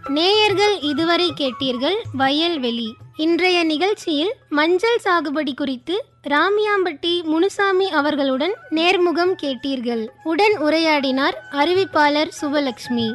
நேயர்கள் இதுவரை கேட்டீர்கள் வயல்வெளி இன்றைய நிகழ்ச்சியில் மஞ்சள் சாகுபடி குறித்து ராமியாம்பட்டி முனுசாமி அவர்களுடன் நேர்முகம் கேட்டீர்கள் உடன் உரையாடினார் அறிவிப்பாளர் சுபலக்ஷ்மி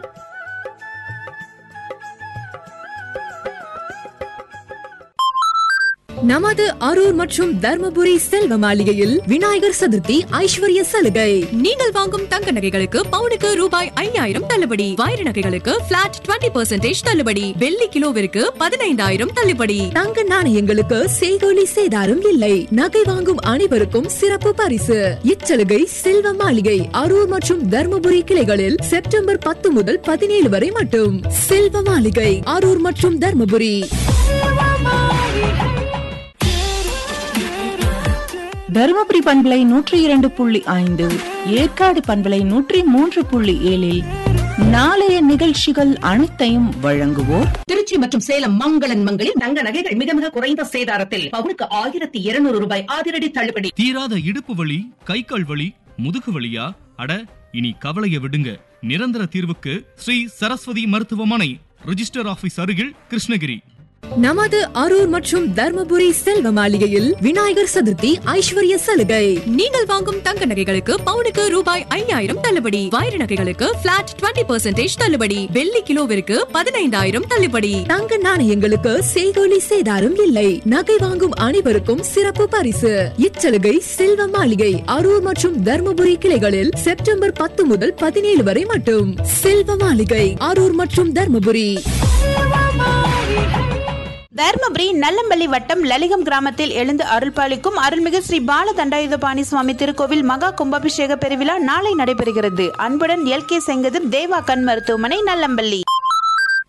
நமது அரூர் மற்றும் தர்மபுரி செல்வ மாளிகையில் விநாயகர் சதுர்த்தி ஐஸ்வர்ய சலுகை நீங்கள் வாங்கும் தங்க நகைகளுக்கு பவுனுக்கு ரூபாய் ஐயாயிரம் தள்ளுபடி வைர நகைகளுக்கு பிளாட் 20% தள்ளுபடி வெள்ளி கிலோவிற்கு பதினைந்தாயிரம் தள்ளுபடி தங்க நாணயங்களுக்கு செய்கோலி சேதாரம் இல்லை நகை வாங்கும் அனைவருக்கும் சிறப்பு பரிசு இச்சலுகை செல்வ மாளிகை அரூர் மற்றும் தர்மபுரி கிளைகளில் செப்டம்பர் பத்து முதல் பதினேழு வரை மட்டும் செல்வ மாளிகை அரூர் மற்றும் தர்மபுரி தருமபுரி பண்பலை நூற்றி இரண்டு புள்ளி ஐந்து ஏற்காடு பண்பலை நூற்றி மூன்று புள்ளி ஏழில் நாளைய நிகழ்ச்சிகள் அனைத்தையும் வழங்குவோர் திருச்சி மற்றும் சேலம் மங்களன் மங்களில் தங்க நகைகள் மிக மிக குறைந்த சேதாரத்தில் பவுனுக்கு ஆயிரத்தி இருநூறு ரூபாய் அதிரடி தள்ளுபடி தீராத இடுப்பு வலி கை கால் வலி முதுகு வலியா அட இனி கவலைய விடுங்க நிரந்தர தீர்வுக்கு ஸ்ரீ சரஸ்வதி மருத்துவமனை ரிஜிஸ்டர் ஆபீஸ் அருகில் கிருஷ்ணகிரி நமது அரூர் மற்றும் தர்மபுரி செல்வ மாளிகையில் விநாயகர் சதுர்த்தி ஐஸ்வர்ய சலுகை நீங்கள் வாங்கும் தங்க நகைகளுக்கு பவுனுக்கு ரூபாய் ஐயாயிரம் தள்ளுபடி வைர நகைகளுக்கு பிளாட் 20% தள்ளுபடி வெள்ளி கிலோவிற்கு பதினைந்தாயிரம் தள்ளுபடி தங்க நாணயங்களுக்கு செய்கோலி சேதாரம் இல்லை நகை வாங்கும் அனைவருக்கும் சிறப்பு பரிசு இச்சலுகை செல்வ மாளிகை அரூர் மற்றும் தர்மபுரி கிளைகளில் செப்டம்பர் பத்து முதல் பதினேழு வரை மட்டும் செல்வ மாளிகை அரூர் மற்றும் தர்மபுரி தர்மபுரி நல்லம்பள்ளி வட்டம் லலிகம் கிராமத்தில் எழுந்து அருள்பாலிக்கும் அருள்மிகு ஸ்ரீ பால தண்டாயுதபாணி சுவாமி திருக்கோவில் மகா கும்பாபிஷேக பெருவிழா நாளை நடைபெறுகிறது அன்புடன் எல் கே செங்கதிர் தேவா கண் மருத்துவமனை நல்லம்பள்ளி